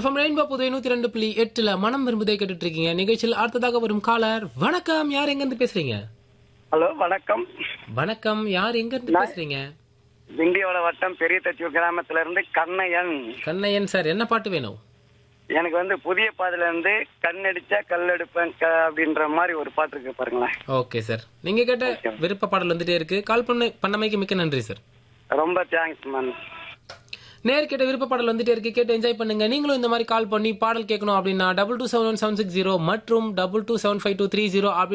FM rainbow Puduvai நூத்தி ரெண்டு புள்ளி எட்டுல மனம் விரும்புதை கேட்டுட்டு இருக்கீங்க நிகழ்ச்சியில் அடுத்ததாக வரும் காலர் வணக்கம் யார் எங்க இருந்து பேசுறீங்க ஹலோ வணக்கம் வணக்கம் யார் எங்க இருந்து பேசுறீங்க திண்டிவள வட்டம் பெரிய தச்சூர் கிராமத்துல இருந்து கண்ணையன் கண்ணையன் சார் என்ன பாட்டு வேணும் எனக்கு வந்து புதிய பாதையில இருந்து கண்ணடிச்சா கல்லெடுப்பேன் க- அப்படின்ற மாதிரி ஒரு பாட்டு இருக்கு பாருங்களேன் ஓகே சார் நீங்க கேட்ட விருப்ப பாடல் வந்துட்டே இருக்கு கால் பண்ண பண்ணமைக்கு மிக்க நன்றி சார் ரொம்ப தேங்க்ஸ் மேம் நேர் கேட்ட விருப்ப பாடல் வந்துட்டே இருக்கு கேட்டு என்ஜாய் பண்ணுங்க நீங்களும் இந்த மாதிரி கால் பண்ணி பாடல் கேட்கணும் அப்படின்னா double two seven one seven six zero மற்றும் double two seven five two three zero